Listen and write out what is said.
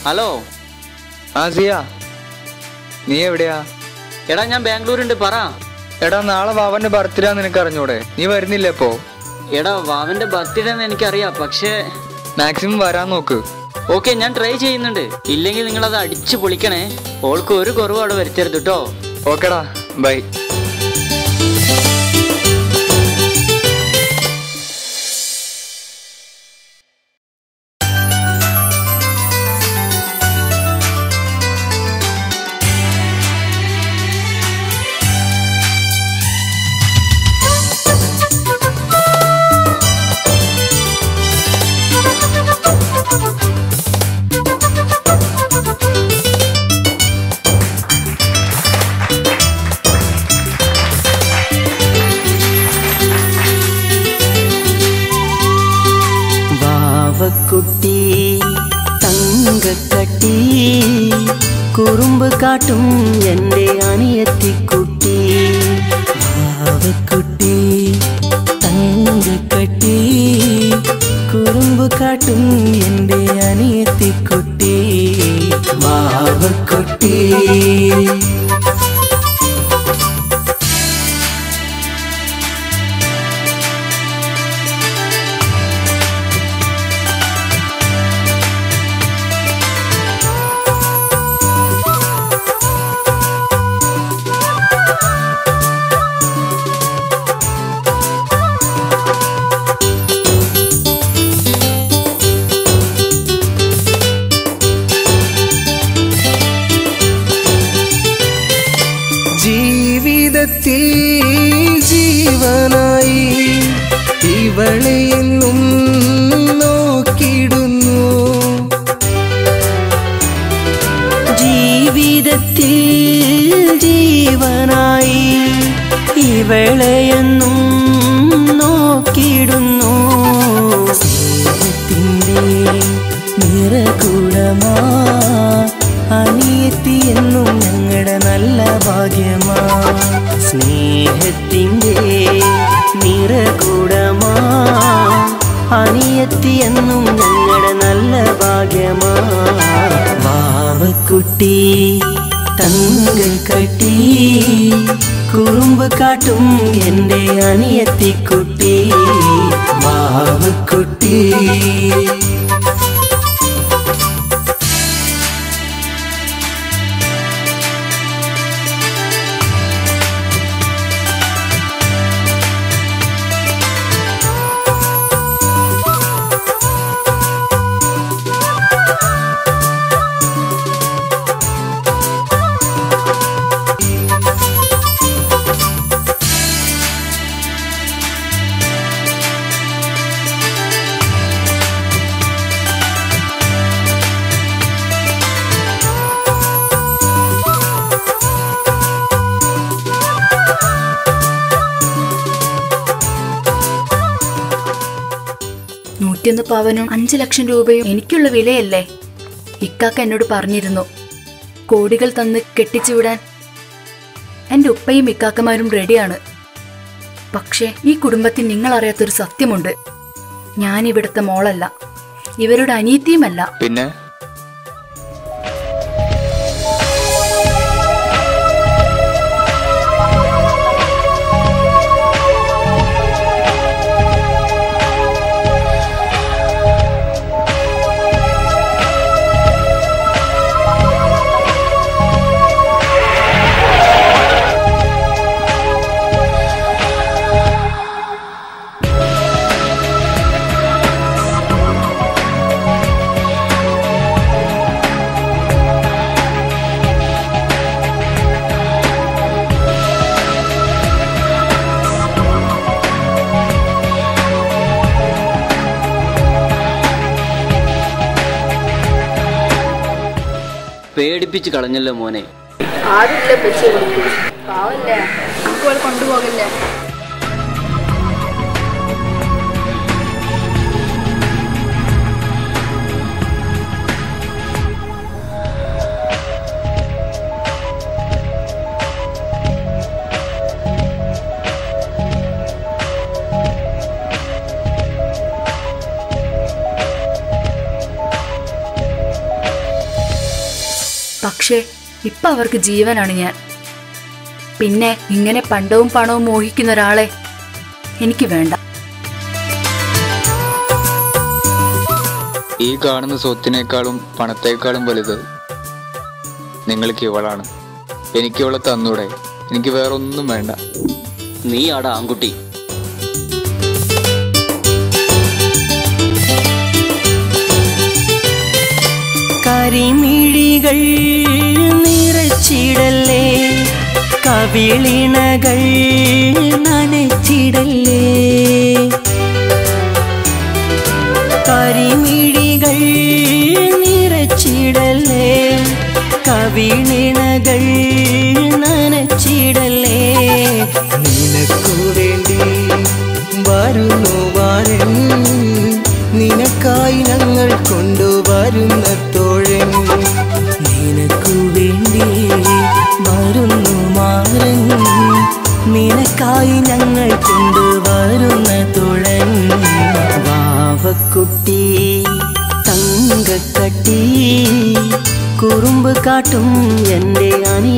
hello ആ സിയ നീ എവിടെയാ എടാ ഞാൻ ബാംഗ്ലൂരുണ്ട് പറ എടാ നാളെ വാവന്റെ ബർത്ത്ഡേ നിനക്ക് അറിഞ്ഞൂടെ നീ വരുന്നില്ല ഇപ്പോ എടാ വാവന്റെ ബർത്ത്ഡേ എന്ന് എനിക്കറിയാം പക്ഷേ മാക്സിമം വരാൻ നോക്ക് ഓക്കെ ഞാൻ ട്രൈ ചെയ്യുന്നുണ്ട് ഇല്ലെങ്കിൽ നിങ്ങൾ അത് അടിച്ചു പൊളിക്കണേ ഓൾക്ക് ഒരു കുറവ് അവിടെ വരുത്തരുത് കേട്ടോ ഓക്കെടാ ബൈ വാവക്കുട്ടി തങ്കക്കട്ടി കുറുമ്പ് കാട്ടും എൻ്റെ അനിയത്തിക്കുട്ടി വാവക്കുട്ടി തങ്കക്കട്ടി കുറുമ്പ് കാട്ടും എൻ്റെ അനിയത്തിക്കുട്ടി വാവക്കുട്ടി ജീവിതത്തിൽ ജീവനായി ഇവളെ എന്നും നോക്കിടുന്നു ജീവിതത്തിൽ ജീവനായി ഇവളെയെന്നും നോക്കിടുന്നു സ്നേഹത്തിൻ്റെ നിറകുടമാ അനിയത്തി എന്നും ഞങ്ങളുടെ നല്ല ഭാഗ്യമാ സ്നേഹത്തിൻ്റെ നിറകുടമാ അനിയത്തി എന്നും ഞങ്ങളുടെ നല്ല ഭാഗ്യമാ വാവക്കുട്ടി തങ്കക്കട്ടി കുറുമ്പ് കാട്ടും എൻ്റെ അനിയത്തിക്കുട്ടി വാവക്കുട്ടി നൂറ്റിയൊന്ന് പവനും അഞ്ചു ലക്ഷം രൂപയും എനിക്കുള്ള വിലയല്ലേ ഇക്കാക്ക എന്നോട് പറഞ്ഞിരുന്നു കോടികൾ തന്ന് കെട്ടിച്ചു വിടാൻ എൻ്റെ ഉപ്പയും ഇക്കാക്കമാരും റെഡിയാണ് പക്ഷേ ഈ കുടുംബത്തിൽ നിങ്ങൾ അറിയാത്തൊരു സത്യമുണ്ട് ഞാൻ ഇവിടുത്തെ മോളല്ല ഇവരുടെ അനീതിയുമല്ല പിന്നെ പേടിപ്പിച്ച് കളഞ്ഞല്ലോ മോനെ ആരുമില്ല പറ്റി പാവല്ലേ നമുക്ക് കൊണ്ടുപോകില്ലേ പക്ഷേ ഇപ്പൊ അവർക്ക് ജീവനാണ് ഞാൻ പിന്നെ ഇങ്ങനെ പണ്ടവും പണവും മോഹിക്കുന്ന ഒരാളെ എനിക്ക് വേണ്ട ഈ കാണുന്ന സ്വത്തിനേക്കാളും പണത്തേക്കാളും വലുത് നിങ്ങൾക്ക് ഇവളാണ് എനിക്ക് ഇവളെ തന്നൂടെ എനിക്ക് വേറെ ഒന്നും വേണ്ട നീ ആടാ ആൺകുട്ടി കരിമിഴികൾ നിറച്ചിടല്ലേ കവിളിണകൾ നനച്ചിടല്ലേ കരിമിഴികൾ നിറച്ചിടല്ലേ കവിളിണകൾ നനച്ചിടല്ലേ നിനക്കു വേണ്ടി വരുന്നു വാരൻ നിനക്കായി ഞങ്ങൾ കൊണ്ടുവരുന്ന തോഴൻ നിനക്കു വേണ്ടി വരുന്നു മാറൻ നിനക്കായി ഞങ്ങൾ കൊണ്ടുവരുന്ന തുഴൻ വാവക്കുട്ടി തങ്കക്കട്ടി കുറുമ്പ് കാട്ടും എൻ്റെ അനിയ